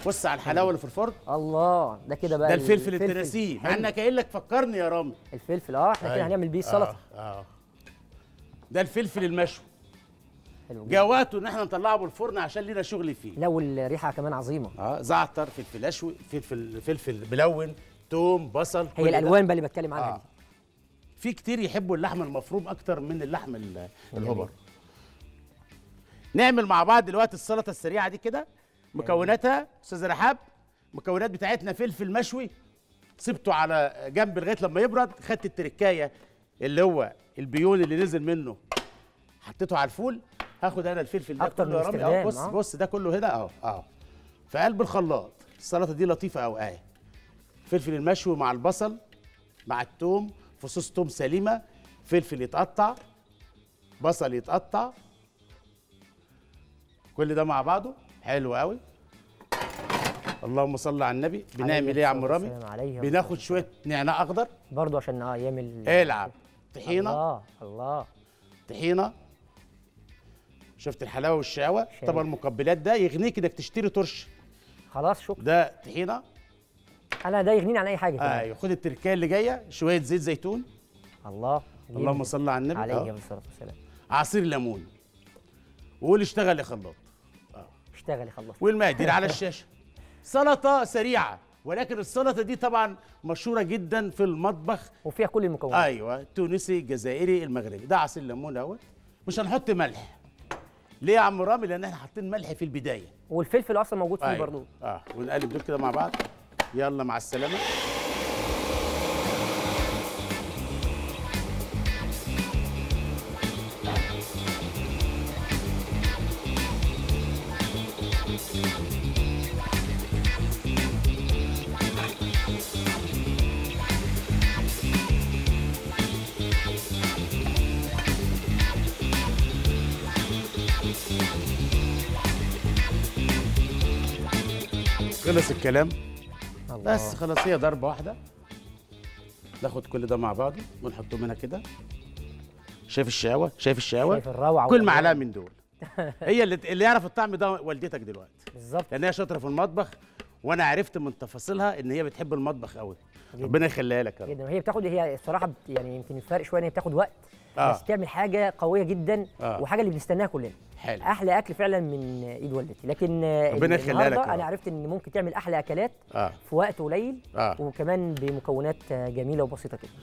بص على الحلاوه اللي في الفرن الله ده كده بقى ده الفلفل التناسيه مع حلو. انك قايل لك فكرني يا رامي الفلفل اه احنا كده أيوة. هنعمل بيه السلطه آه. آه. ده الفلفل المشوي حلو جدا جاء وقته ان احنا نطلعه من الفرن عشان لينا شغل فيه لا والريحه كمان عظيمه اه زعتر فلفل اشوي فلفل فلفل ملون توم بصل كل هي ده. الالوان بقى اللي بتكلم عنها آه. دي في كتير يحبوا اللحم المفروم اكتر من اللحم ال- الهبر نعمل مع بعض دلوقتي السلطه السريعه دي كده مكوناتها استاذ رحاب مكونات بتاعتنا فلفل مشوي سبته على جنب لغايه لما يبرد خدت التركايه اللي هو البيون اللي نزل منه حطيته على الفول هاخد انا الفلفل ده أكتر كله من يا رامي استخدام، اهو بص آه. بص ده كله هنا اهو اهو في قلب الخلاط السلطه دي لطيفه قوي اهي فلفل المشوي مع البصل مع التوم فصوص توم سليمه فلفل يتقطع بصل يتقطع كل ده مع بعضه حلو قوي اللهم صل على النبي بنعمل ايه يا عم الصلاة رامي والسلام عليه بناخد شويه نعناع اخضر برضه عشان اه يعمل العب طحينه الله الله طحينه شفت الحلاوه والشقاوه شايف. طبعا المقبلات ده يغنيك انك تشتري ترش خلاص شكرا ده طحينه انا ده يغنيني عن اي حاجه كمان ايوه خد التركيه اللي جايه شويه زيت زيتون الله اللهم صل على النبي عليه أهو. الصلاه والسلام عصير ليمون وقول اشتغل يا خلاط اشتغلي خلص والمقادير على الشاشه سلطه سريعه ولكن السلطه دي طبعا مشهوره جدا في المطبخ وفيها كل المكونات ايوه التونسي الجزائري المغربي ده عصير ليمون اهوت مش هنحط ملح ليه يا عم رامي لان احنا حاطين ملح في البدايه والفلفل اصلا موجود فيه أيوة. برضه اه ونقلب دول كده مع بعض يلا مع السلامه خلص الكلام الله بس خلاص هي ضربه واحده ناخد كل ده مع بعضه ونحطهم هنا كده شايف الشقاوه شايف الشقاوه شايف الروعه كل والألوان. معلقه من دول هي اللي اللي يعرف الطعم ده والدتك دلوقتي بالظبط لان هي شاطره في المطبخ وانا عرفت من تفاصيلها ان هي بتحب المطبخ قوي ربنا يخليها لك يا رب جدا هي بتاخد هي الصراحه بت- يعني يمكن الفرق شويه ان هي بتاخد وقت آه. بس تعمل حاجه قويه جدا آه. وحاجه اللي بنستناها كلنا حلو احلى اكل فعلا من ايد والدتي لكن آه، ربنا يخليها لك يا النهارده رب. انا عرفت ان ممكن تعمل احلى اكلات اه في وقت قليل اه وكمان بمكونات آه، جميله وبسيطه كده